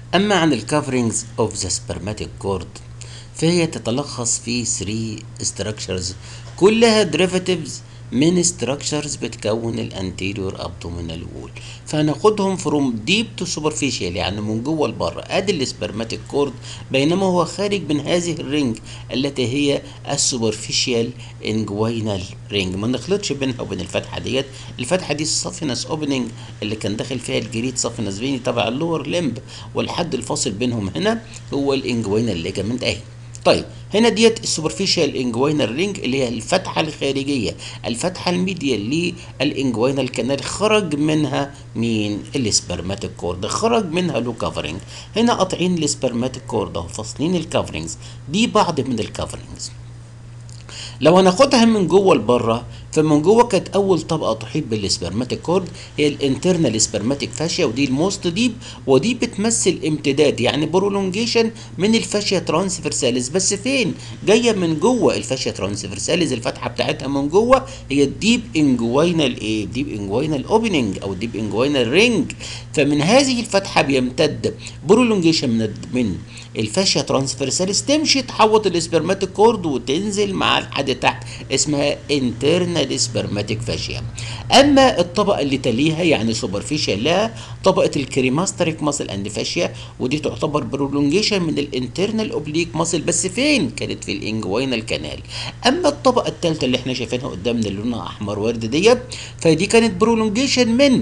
أما عن الكفرنجز of the spermatic cord فهي تتلخص في 3 structures كلها derivatives من structures بتكون الانتيريور abdominal wall فهناخدهم from deep to superficial يعني من جوه لبره ادي السبرماتيك كورد بينما هو خارج من هذه الرينج التي هي السوبرفيشال انجوينال رينج ما نخلطش بينها وبين الفتحه ديت الفتحه دي السافينس اوبننج اللي كان داخل فيها الجريد سافينس فيني تبع اللور لمب والحد الفاصل بينهم هنا هو الانجوينال ليجامنت اهي طيب هنا ديت السوبرفيشال انجوينال رينج اللي هي الفتحه الخارجيه الفتحه الميديال للانجوينال كانال خرج منها مين السبرماتيك كورد خرج منها لو كفرنج هنا قاطعين السبرماتيك كورد اهو فاصلين الكفرنجز دي بعض من الكفرنجز لو هناخدها من جوه لبره فمن جوه كانت اول طبقه تحيط بالسبرماتيك كورد هي الانترنال سبرماتيك فاشيا ودي الموست ديب ودي بتمثل امتداد يعني برولونجيشن من الفاشيا ترانسفيرساليس بس فين جايه من جوه الفاشيا ترانسفيرساليس الفتحه بتاعتها من جوه هي الديب انجوينال ايه ديب انجوينال اوبننج او ديب انجوينال رينج فمن هذه الفتحه بيمتد برولونجيشن من من الفاشيا ترانسفيرساليس تمشي تحوط السبرماتيك كورد وتنزل مع لحد تحت اسمها انترنال سبرماتيك فاشيا اما الطبقه اللي تليها يعني سوبرفيشال لها طبقه الكريماستريك ماسل اند فاشيا ودي تعتبر برولونجيشن من الانترنال اوبليك ماسل بس فين كانت في الانجوينال كانال اما الطبقه الثالثه اللي احنا شايفينها قدامنا اللي لونها احمر ورد ديت فدي كانت برولونجيشن من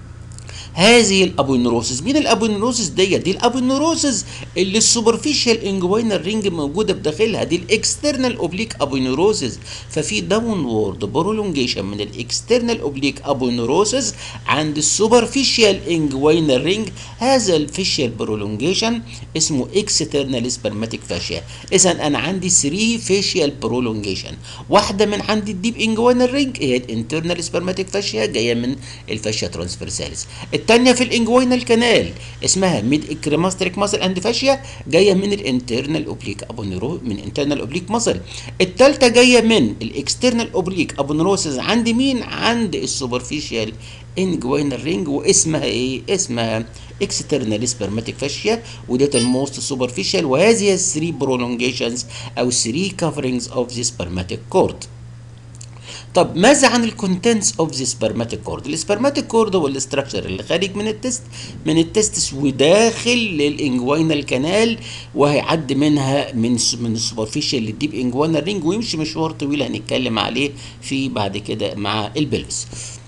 هذه الابونيروسس مين الابونيروسس ديت دي الابونيروسس اللي السوبرفيشال انجوينال رينج موجوده بداخلها دي الاكسترنال اوبليك ابونيروسس ففي داون وورد برولونجيشن من الاكسترنال اوبليك ابونيروسس عند السوبرفيشال انجوينال رينج هذا الفيشال برولونجيشن اسمه اكسترنال سبرماتيك فاشيا اذا انا عندي 3 فيشال برولونجيشن واحده من عند الديب انجوينال رينج هي الانترنال سبرماتيك فاشيا جايه من الفاشيا ترانسفيرساليس الثانيه في الانجوينال كانال اسمها ميد كريماستريك ماسل اند فاشيا جايه من الانترنال اوبليك ابونيرو من انترنال اوبليك ماسل الثالثه جايه من الاكسترنال اوبليك ابونيروسز عند مين عند السوبرفيشال انجوينال رينج واسمها ايه اسمها اكسترنال سبرماتيك فاشيا وديت الموست سوبرفيشال وهذه الثري برولونجيشنز او 3 كفرنجز اوف ذا سبرماتيك كورد طب ماذا عن الكونتنتس اوف ذا سبرماتيك كورد السبرماتيك كورد هو الاستراكشر اللي خارج من التست من التستس وداخل للانجوينال كانال وهيعدي منها من من السوبرفيشال للديب انجوينال رينج ويمشي مشوار طويل هنتكلم عليه في بعد كده مع البلفس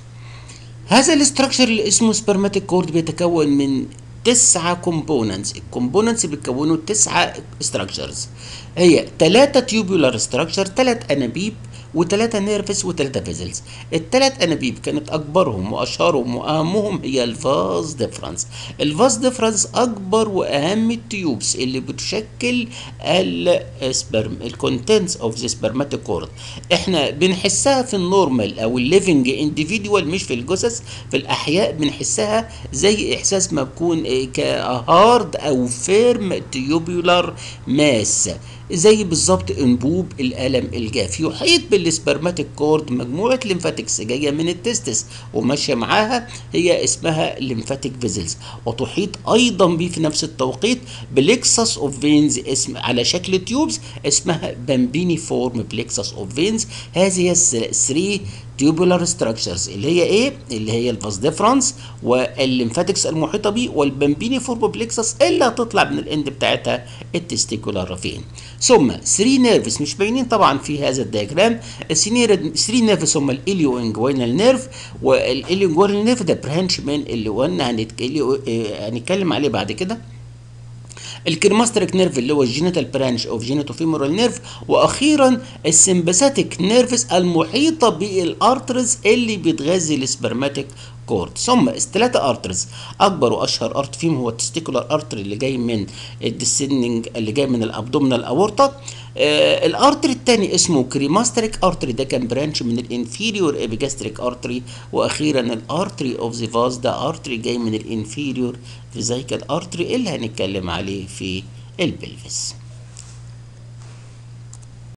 هذا الاستراكشر اللي اسمه سبرماتيك كورد بيتكون من تسعة كومبوننتس الكومبوننتس بيتكونوا تسعة ستراكشرز هي ثلاثة تيوبولار ستراكشر ثلاث انابيب وثلاثة نيرفس وثلاثة فيزلز الثلاث انابيب كانت اكبرهم واشهرهم واهمهم هي الفاز ديفرنس الفاز ديفرنس اكبر واهم التيوبس اللي بتشكل السبرم الكونتنتس اوف ذا سبرماتيك كورد احنا بنحسها في النورمال او الليفنج انديفيدوال مش في الجثث في الاحياء بنحسها زي احساس ما تكون كهارد او فيرم تيوبولار ماس زي بالظبط انبوب الالم الجاف يحيط بالسبرماتيك كورد مجموعه ليمفاتكس جايه من التستس وماشيه معاها هي اسمها ليمفاتيك فيزلز وتحيط ايضا به في نفس التوقيت بليكسس اوف فينز اسم على شكل تيوبز اسمها بامبيني فورم بليكسس اوف فينز هذه 3 تيوبولار ستراكشرز اللي هي ايه اللي هي الفاس ديفرنس والليمفاتكس المحيطه بيه والبامبيني فورم بليكسس اللي هتطلع من الاند بتاعتها التستيكولار رافين ثم 3 نيرفز مش باينين طبعا في هذا الدياجرام 3 نيرفز هم الاليو انجوينال نيرف والاليو انجوينال نيرف ده برانش من اللي قلنا هنتكلم عليه بعد كده الكريماستريك نيرف اللي هو الجينيتال برانش اوف جينيتوفيمورال نيرف واخيرا السمباثيك نيرفز المحيطه بالارترز اللي بتغذي السبرماتيك كورد ثم الثلاثه ارترز اكبر واشهر ارت فيهم هو التستيكولار ارتر اللي جاي من الديسندنج اللي جاي من الابدومينال اورتا آه الارتري الثاني اسمه كريماستريك ارتري ده كان برانش من الانفيريور ايبيجاستريك ارتري واخيرا الارتري اوف ذا فاز ده ارتري جاي من الانفيريور فيزيكال ارتري اللي هنتكلم عليه في البلفس